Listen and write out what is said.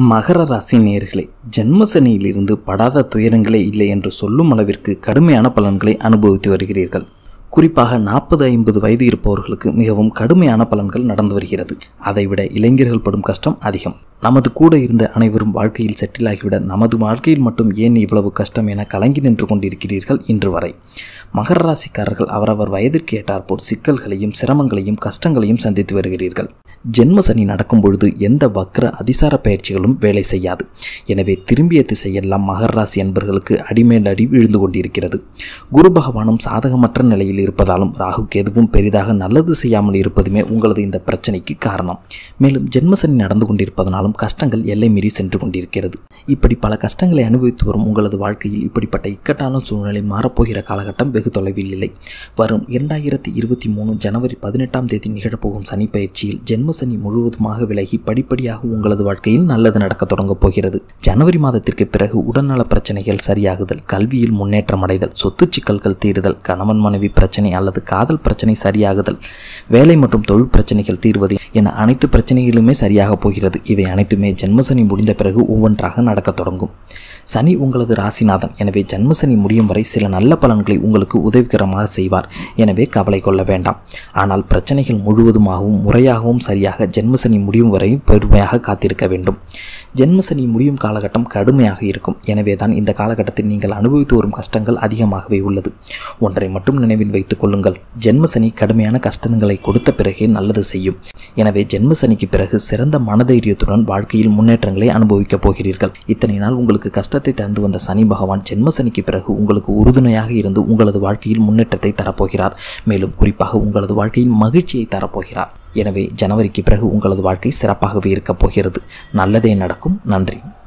மகர ராசி நேயர்களே ஜென்மசனியிலிருந்து படாத துயரங்களே இல்லை என்று சொல்லும் அளவிற்கு கடுமையான பலன்களை அனுபவித்து வருகிறீர்கள் குறிப்பாக நாற்பது ஐம்பது வயது இருப்பவர்களுக்கு மிகவும் கடுமையான பலன்கள் நடந்து வருகிறது அதைவிட இளைஞர்கள் படும் கஷ்டம் அதிகம் நமது கூட இருந்த அனைவரும் வாழ்க்கையில் செட்டில் ஆகிவிட நமது வாழ்க்கையில் மட்டும் ஏன் இவ்வளவு கஷ்டம் என கலங்கி நின்று கொண்டிருக்கிறீர்கள் இன்று வரை மகர ராசிக்காரர்கள் அவரவர் வயதிற்கு ஏற்றாற்போல் சிக்கல்களையும் சிரமங்களையும் கஷ்டங்களையும் சந்தித்து வருகிறீர்கள் ஜென்ம சனி நடக்கும் பொழுது எந்த வக்ர அதிசார பயிற்சிகளும் வேலை செய்யாது எனவே திரும்பிய திசையெல்லாம் மகர ராசி என்பர்களுக்கு அடிமேல் அடி விழுந்து கொண்டிருக்கிறது குரு பகவானும் சாதகமற்ற நிலையில் இருப்பதாலும் ராகு கேதுவும் பெரிதாக நல்லது செய்யாமல் இருப்பதுமே உங்களது இந்த பிரச்சனைக்கு காரணம் மேலும் ஜென்மசனி நடந்து கொண்டிருப்பதனாலும் கஷ்டங்கள் எல்லை மீறி சென்று கொண்டிருக்கிறது இப்படி பல கஷ்டங்களை அனுபவித்து வரும் உங்களது வாழ்க்கையில் இப்படிப்பட்ட இக்கட்டான சூழ்நிலை மாறப்போகிற காலகட்டம் வெகு தொலைவில் இல்லை வரும் இரண்டாயிரத்தி இருபத்தி மூணு ஜனவரி பதினெட்டாம் தேதி நிகழப்போகும் சனி பயிற்சியில் ஜென்மசனி முழுவதுமாக விலகி படிப்படியாக உங்களது வாழ்க்கையில் நல்லது நடக்க தொடங்கப் போகிறது ஜனவரி மாதத்திற்கு பிறகு உடல்நல பிரச்சனைகள் சரியாகுதல் கல்வியில் முன்னேற்றம் அடைதல் சொத்து சிக்கல்கள் தீருதல் கணவன் மனைவி பிரச்சனை அல்லது காதல் பிரச்சனை சரியாகுதல் வேலை மற்றும் தொழில் பிரச்சனைகள் தீர்வது என அனைத்து பிரச்சனைகளுமே சரியாக போகிறது இவை அனைத்துமே ஜென்மசனி முடிந்த பிறகு ஒவ்வொன்றாக நடக்கத் தொடங்கும் சனி உங்களது ராசிநாதன் எனவே ஜென்மசனி முடியும் வரை சில நல்ல பலன்களை உங்களுக்கு உதவிகரமாக செய்வார் எனவே கவலை கொள்ள வேண்டாம் ஆனால் பிரச்சனைகள் முழுவதுமாகவும் முறையாகவும் சரியாக ஜென்மசனி முடியும் வரை பொறுமையாக காத்திருக்க வேண்டும் ஜென்மசனி முடியும் காலகட்டம் கடுமையாக இருக்கும் எனவே தான் இந்த காலகட்டத்தில் நீங்கள் அனுபவித்து வரும் கஷ்டங்கள் அதிகமாகவே உள்ளது ஒன்றை மட்டும் நினைவில் வைத்துக் கொள்ளுங்கள் ஜென்மசனி கடுமையான கஷ்டங்களை கொடுத்த பிறகே நல்லது செய்யும் எனவே ஜென்மசனிக்கு பிறகு சிறந்த மனதைரியத்துடன் வாழ்க்கையில் முன்னேற்றங்களை அனுபவிக்கப் போகிறீர்கள் இத்தனை நாள் உங்களுக்கு கஷ்டத்தை தந்து வந்த சனி பகவான் ஜென்மசனிக்கு பிறகு உங்களுக்கு உறுதுணையாக இருந்து உங்களது வாழ்க்கையில் முன்னேற்றத்தை தரப்போகிறார் மேலும் குறிப்பாக உங்களது வாழ்க்கையில் மகிழ்ச்சியை தரப்போகிறார் எனவே ஜனவரிக்கு பிறகு உங்களது வாழ்க்கை சிறப்பாகவே இருக்கப் போகிறது நல்லதே நடக்கும் நன்றி